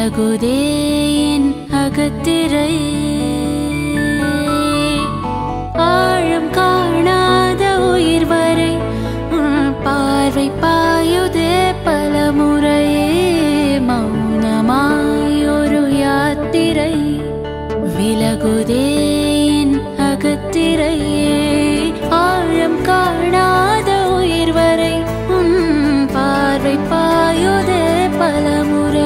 விலகுதே என் அகத்திரை ஆழம் காணாத உயிர் வரை உன் பார்வை பாயுதே பல முறையே மௌனமாய் ஒரு யாத்திரை விலகுதே என் அகத்திரையே ஆழம் காணாத உயிர் வரை உன் பார்வை பாயுதே பல முறை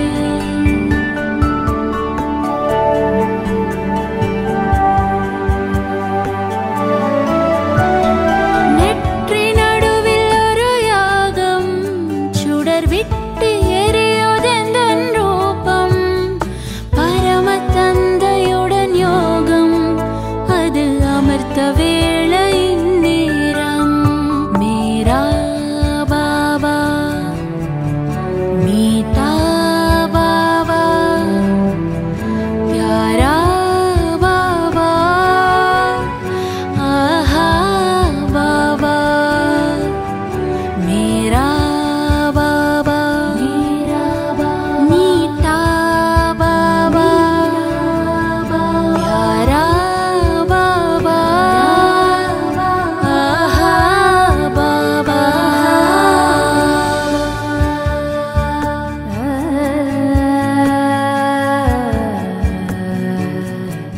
நெற்றி நடுவில் ஒரு யாகம் சுடர் விட்டு எரியோதெந்தன் ரூபம் பரம தந்தையுடன் யோகம் அது அமர்த்த வேளையின் நேரம் மேரா பாபா மீட்டா பாபா प्यारा बाबा आहा बाबा मेरा बाबा मेरा मीठा बाबा प्यारा बाबा आहा बाबा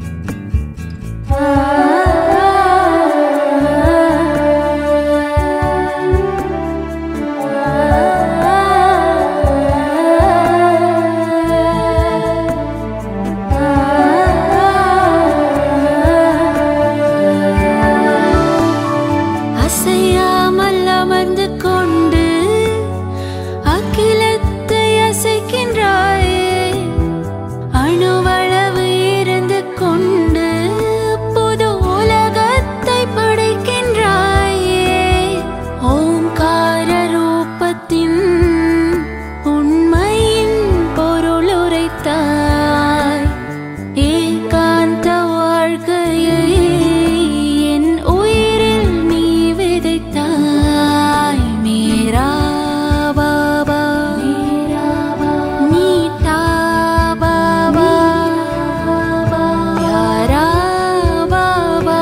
அசையாமல் அமர்ந்து கொண்டு அகிலத்தை அசைக்கின்றாயே அணுவளவு இருந்து கொண்டு புது உலகத்தை படைக்கின்றாயே ஓம்கார ரூபத்தின் உண்மையின் பொருள் உரைத்தாய் ஏகாந்த வாழ்க்கையை என் உயிரில் நீ விதைத்தாய் மீரா பாபா மீட்டா பாபா யாரா பாபா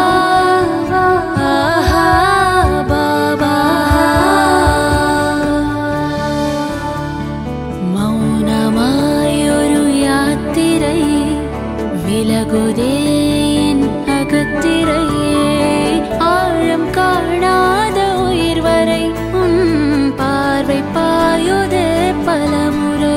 ஆஹா பாபா மௌனமாயொரு யாத்திரை விலகுதே என் அகத்திரையே ஆழம் காணாத உயிர் வரை உன் பார்வை பாயுதே பலமுறை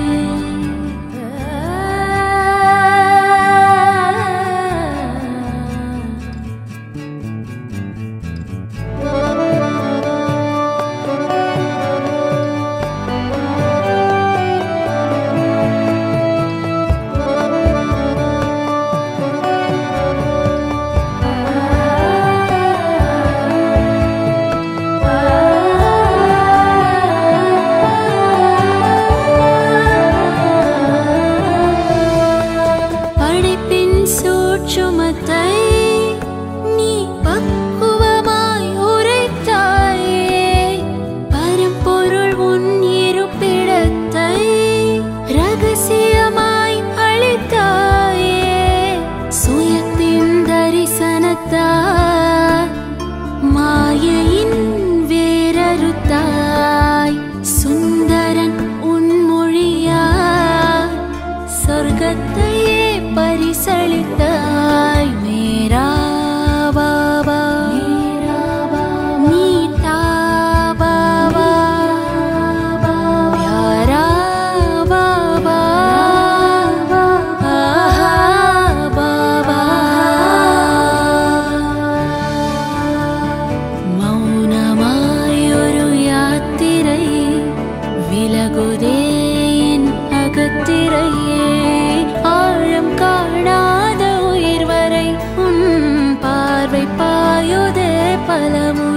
படைப்பின் சூட்சுமத்தை நீ பக்குவமாய் உரைத்தாயே பரம்பொருள் உன் இருப்பிடத்தை ரகசியமாய் அளித்தாயே சுயத்தின் தரிசனத்தாய் மாயையின் வேரறுத்தாய் சுந்தரன் உன் மொழியாய் சொர்க்கத்தையே பரிசளித்தாய் மேரா பாபா மீட்டா பாபா प्यारा बाबा आहा बाबा மௌனமாயொரு யாத்திரை விலகுதே என் அகத்திரையே ஆழம் காணாத உயிர் வரை உன் பார்வை பாயுதே பலமுறை